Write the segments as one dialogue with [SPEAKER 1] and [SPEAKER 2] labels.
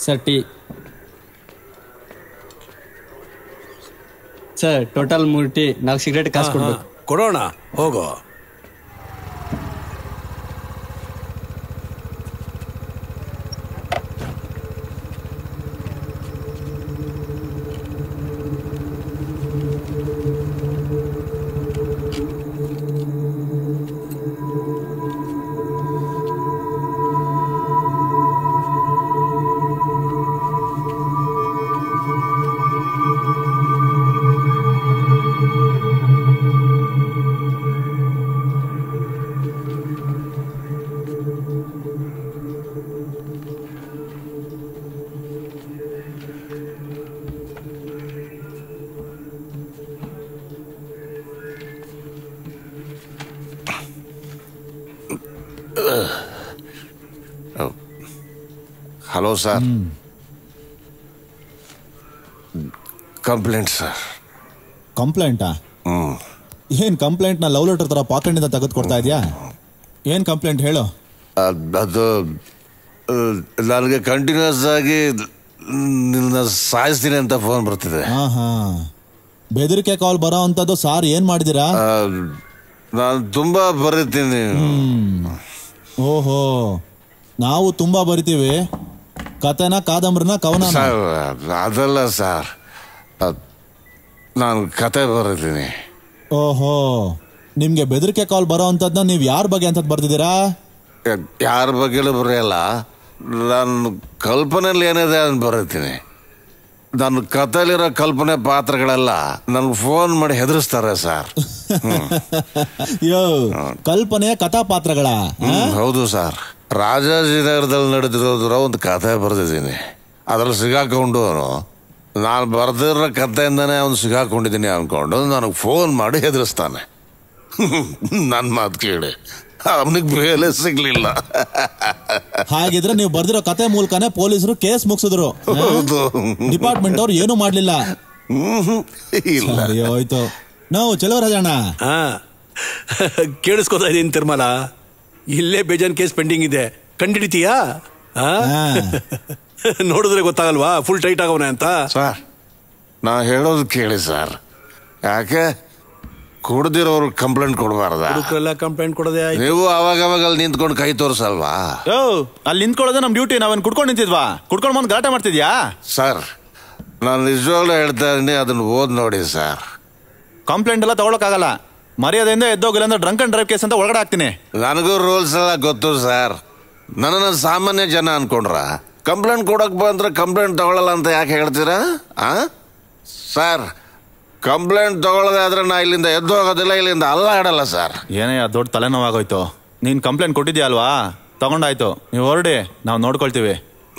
[SPEAKER 1] Sir tea sir total ಮೂರು tea ನಾಲ್ಕು cigarette ಕಾಸು ಕೊಡ್ಬೇಕು
[SPEAKER 2] ಕೊಡೋಣ ಹೋಗೋ
[SPEAKER 3] ಹಲೋ ಸರ್ ಕಂಪ್ಲೇಂಟ್ ಸರ್
[SPEAKER 4] ಕಂಪ್ಲೇಂಟಾ ಏನ್ ಕಂಪ್ಲೇಂಟ್ ನ ಲವ್ ಲೆಟರ್ ತರ ಪಾಕೆಟ್ನಿಂದ ತೆಗೆದು ಕೊಡ್ತಾ ಇದೆಯಾ ಏನ್ ಕಂಪ್ಲೇಂಟ್ ಹೇಳು
[SPEAKER 3] ಅದ್- ಅದು ಆ, ನನಗೆ ಕಂಟಿನ್ಯೂಸ್ ಆಗಿ ನಿನ್ನ ಸಾಯಿಸ್ತೀನಿ ಅಂತ ಫೋನ್ ಬರ್ತಿದೆ
[SPEAKER 4] ಹಾ ಹಾ ಬೆದರಿಕೆ ಕಾಲ್ ಬರೋ ಅಂತದ್ದು ಸಾರ್ ಏನ್ ಮಾಡಿದಿರಾ
[SPEAKER 3] ಆ, ನಾನು ತುಂಬಾ ಬರೀತೀನಿ
[SPEAKER 4] ಓಹೋ ನಾವು ತುಂಬಾ ಬರಿತೀವಿ ಕತೆನ ಕಾದಂಬರಿನ ಕವನ
[SPEAKER 3] ಸರ್ ಅದಲ್ಲ ಸರ್ ಅದ್- ನಾನು ಕತೆ ಬರೀತೀನಿ
[SPEAKER 4] ಓಹೋ ನಿಮ್ಗೆ ಬೆದರಿಕೆ ಕಾಲ್ ಬರೋ ಅಂತದ್ನ ನೀವ್ ಯಾರ ಬಗ್ಗೆ ಅಂತ ಬರ್ತಿದ್ದೀರಾ
[SPEAKER 3] ಯಾರ ಬಗ್ಗೆಲೂ ಬರೆಯಲ್ಲ ನಾನು ಕಲ್ಪನೆಯಲ್ಲಿ ಏನಿದೆ ಅಂತ ಬರೀತೀನಿ ನನ್ನ ಕಥೆಲಿರೋ ಕಲ್ಪನೆ ಪಾತ್ರಗಳೆಲ್ಲ ನನ್ಗೆ ಫೋನ್ ಮಾಡಿ ಹೆದರಿಸ್ತಾರೆ ಸರ್
[SPEAKER 4] ಯೋ ಕಲ್ಪನೆ ಕಥಾ ಪಾತ್ರಗಳ
[SPEAKER 3] ಹ್ಮ್, ಹೌದು ಸರ್ ರಾಜಾಜಿನಗರದಲ್ಲಿ ನಡೆದಿರೋದ್ರ ಒಂದು ಕಥೆ ಬರೆದಿದ್ದೀನಿ ಅದ್ರಲ್ಲಿ ಸಿಗಾಕೊಂಡು ನಾನು ಬರೆದಿರೋ ಕಥೆಯಿಂದನೇ ಅವನು ಸಿಗಾಕೊಂಡಿದ್ದೀನಿ ಅನ್ಕೊಂಡು ನನಗೆ ಫೋನ್ ಮಾಡಿ ಹೆದರಿಸ್ತಾನೆ ನನ್ನ ಮಾತು ಕೇಳಿ ಅವನಿಗೆ ಬೇಲೆ ಸಿಗ್ಲಿಲ್ಲ
[SPEAKER 4] ಹಾಗಿದ್ರೆ ನೀವು ಬರ್ದಿರೋ ಕತೆ ಮೂಲಕನೇ ಪೊಲೀಸರು ಕೇಸ್ ಮುಗಿಸಿದ್ರು
[SPEAKER 3] ಹೌದು
[SPEAKER 4] ಡಿಪಾರ್ಟ್ಮೆಂಟ್ ಅವ್ರು ಏನು ಮಾಡ್ಲಿಲ್ಲ
[SPEAKER 3] ಇಲ್ಲ
[SPEAKER 4] ಸರಿ ಹೋಯ್ತು ನಾವು ಚಲವರಾಜಣ್ಣ
[SPEAKER 2] ಹಾ ಕೇಳಿಸ್ಕೊತಾ ಇದೀನಿ ತಿರ್ಮಲ ಇಲ್ಲೇ ಬೇಜಾನ್ ಕೇಸ್ ಪೆಂಡಿಂಗ್ ಇದೆ ಕಂಡಿಡಿತೀಯಾ ಆ? ನೋಡಿದ್ರೆ ಗೊತ್ತಾಗಲ್ವಾ ಫುಲ್ ಟೈಟ್ ಆಗವನೆ ಅಂತ
[SPEAKER 3] ಸರ್ ನಾ ಹೇಳೋದು ಕೇಳಿ ಸರ್ ಯಾಕೆ ಕುಡ್ದಿರೋರು ಕಂಪ್ಲೇಂಟ್ ಕೊಡಬಾರ್ದ
[SPEAKER 2] ಹುಡುಕರೆಲ್ಲ ಕಂಪ್ಲೇಂಟ್ ಕೊಡೋದೇ ಆಯ್ತು
[SPEAKER 3] ನೀವು ಅವಾಗ ಅವಾಗ ಅಲ್ಲಿ ನಿಂತ್ಕೊಂಡು ಕೈ ತೋರಿಸಲ್ವಾ
[SPEAKER 4] ಯೋ ಅಲ್ಲಿ ನಿಂತ್ಕೊಳ್ಳೋದೇ ನಮ್ ಡ್ಯೂಟಿ ನಾವೇನ್ ಕುಡ್ಕೊಂಡು ನಿಂತಿದ್ವಾ ಕುಡ್ಕೊಂಡು ಬಂದು ಗಲಾಟೆ ಮಾಡ್ತಿದ್ಯಾ
[SPEAKER 3] ಸರ್ ನಾನು ನಿಜವಾಗ್ಲೂ ಹೇಳ್ತಾ ಇದ್ದೀನಿ ಅದನ್ನ ಓದ್ ನೋಡಿ ಸರ್
[SPEAKER 4] ಕಂಪ್ಲೇಂಟ್ ಎಲ್ಲ ತಗೊಳಕ್ಕಾಗಲ್ಲ ಮರ್ಯಾದೆಯಿಂದ ಎದ್ದೋಗಿಲ್ಲ ಅಂದ್ರೆ ಡ್ರಂಕ್ ಅಂಡ್ ಡ್ರೈವ್ ಕೇಸ್ ಅಂತ ಒಳಗಡೆ ಹಾಕ್ತೀನಿ
[SPEAKER 3] ನನಗೂ ರೂಲ್ಸ್ ಎಲ್ಲ ಗೊತ್ತು ಸರ್ ನನ್ನನ್ನು ಸಾಮಾನ್ಯ ಜನ ಅನ್ಕೊಂಡ್ರ ಕಂಪ್ಲೇಂಟ್ ಕೊಡಕ್ ಬಂದ್ರೆ ಕಂಪ್ಲೇಂಟ್ ತಗೊಳ್ಳಲ್ಲ ಅಂತ ಯಾಕೆ ಹೇಳ್ತೀರಾ ಆ ಸರ್ ಕಂಪ್ಲೇಂಟ್ ತಗೊಳ್ಳದೆ ಆದ್ರೆ ನಾ ಇಲ್ಲಿಂದ ಎದ್ದು ಹೋಗೋದಿಲ್ಲ ಇಲ್ಲಿಂದ ಅಲ್ಲ ಆಡಲ್ಲ ಸರ್
[SPEAKER 4] ಏನೇ ದೊಡ್ಡ ತಲೆನೋವಾಗೋಯ್ತು ನೀನ್ ಕಂಪ್ಲೇಂಟ್ ಕೊಟ್ಟಿದ್ಯಾ ಅಲ್ವಾ ತಗೊಂಡಾಯ್ತು ನೀವು ಹೊರಡಿ ನಾವು ನೋಡ್ಕೊಳ್ತೀವಿ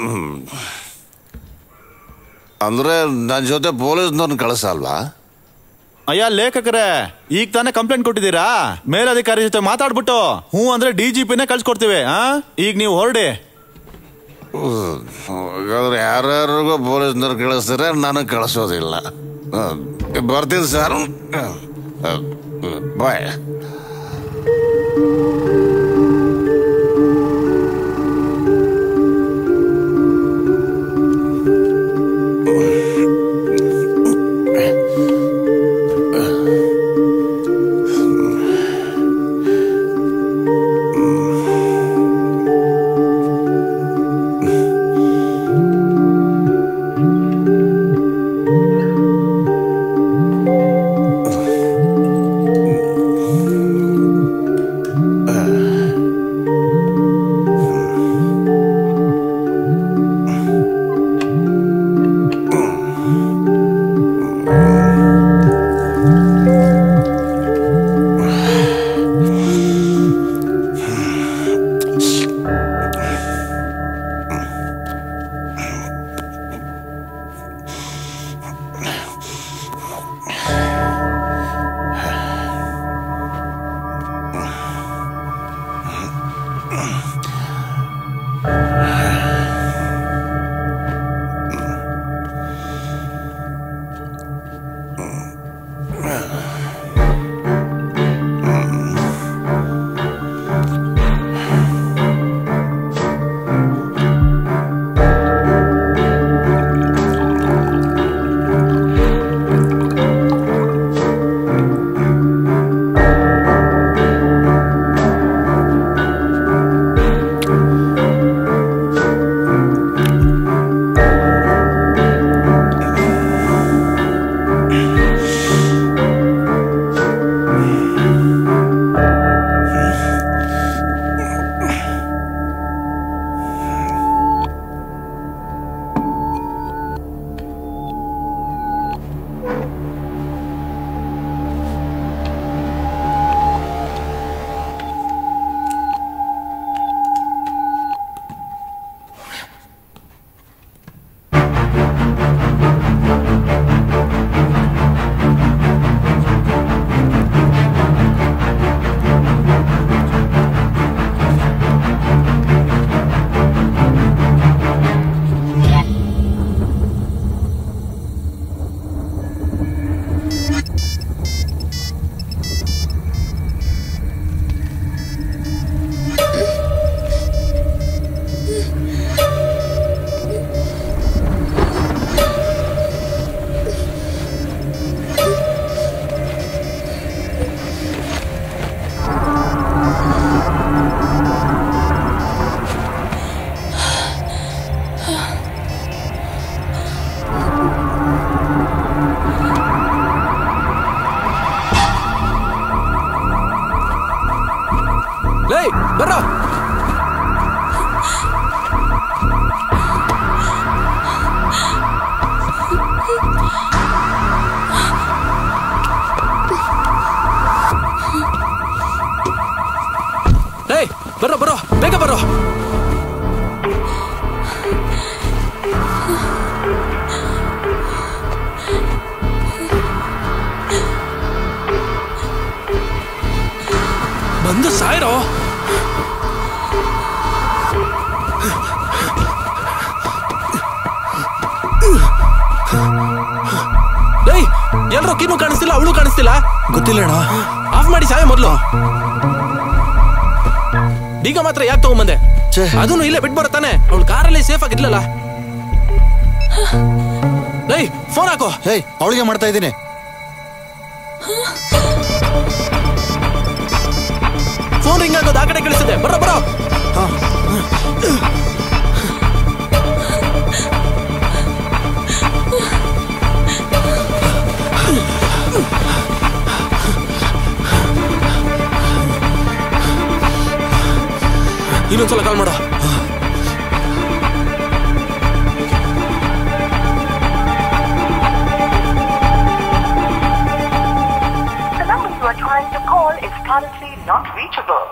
[SPEAKER 3] ಅಂದ್ರೆ ನನ್ನ ಜೊತೆ ಪೊಲೀಸ್ನವ್ರನ್ನ ಕಳಿಸಲ್ವಾ
[SPEAKER 4] ಅಯ್ಯ ಲೇಖಕರೇ ಈಗ ತಾನೇ ಕಂಪ್ಲೇಂಟ್ ಕೊಟ್ಟಿದ್ದೀರಾ ಮೇಲಧಿಕಾರಿ ಜೊತೆ ಮಾತಾಡ್ಬಿಟ್ಟು ಹ್ಞೂ ಅಂದ್ರೆ ಡಿ ಜಿ ಪಿನೇ ಕಳ್ಸಿಕೊಡ್ತೀವಿ ಆ ಈಗ ನೀವು ಹೊರಡಿ
[SPEAKER 3] ಹಾಗಾದ್ರೆ ಯಾರ್ಯಾರಿಗೂ ಪೊಲೀಸ್ನವ್ರು ಕಳಿಸ್ತಾರೆ ನನಗೆ ಕಳಿಸೋದಿಲ್ಲ ಹ, ಬರ್ತೀನಿ ಸರ್ ಬಾಯ್
[SPEAKER 5] ಬರೋ ಬರೋ ಬೇಗ ಬರೋ ಬಂದು ಸಾಯ್ರೋ ಏಯ್ ಎಲ್ರೋ ಕಿನ್ನು ಕಾಣಿಸ್ತಿಲ್ಲ ಅವಳು ಕಾಣಿಸ್ತಿಲ್ಲ
[SPEAKER 6] ಗೊತ್ತಿಲ್ಲ ಅಣ್ಣ
[SPEAKER 5] ಆಫ್ ಮಾಡಿ ಸಾಯ ಮೊದ್ಲು ಬೀಗ ಮಾತ್ರ ಯಾಕೆ ತಗೊಂಬಂದೆ
[SPEAKER 6] ಛೇ.
[SPEAKER 5] ಅದನ್ನು ಇಲ್ಲೇ ಬಿಟ್ಟು ಬರುತ್ತಾನೆ ಅವಳು ಕಾರಲ್ಲಿ ಸೇಫ್ ಆಗಿರ್ಲಲ್ಲ ಏಯ್ ಫೋನ್ ಹಾಕೋ
[SPEAKER 6] ಹೇಯ್ ಅವಳಿಗೆ ಮಾಡ್ತಾ ಇದ್ದೀನಿ
[SPEAKER 5] ಫೋನ್ ರಿಂಗ್ ಆಗೋದು ಆ ಕಡೆ ಕಳಿಸಿದೆ ಬರೋ ಬರೋ ಇನ್ನೊಂದ್ಸಲ ಕಾಲ್ ಮಾಡೋ
[SPEAKER 7] The number you are trying to call is currently not reachable.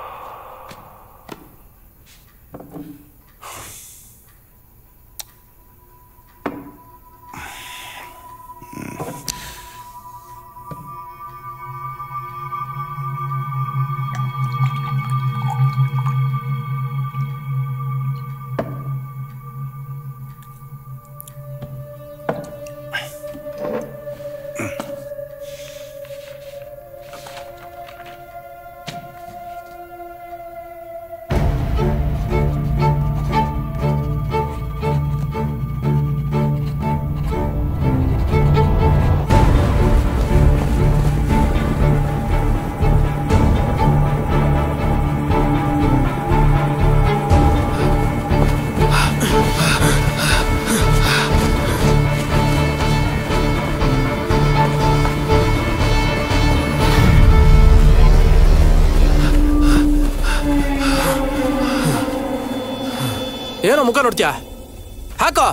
[SPEAKER 5] ಏನೋ ಮುಖ ನೋಡ್ತೀಯಾ ಹಾಕೋ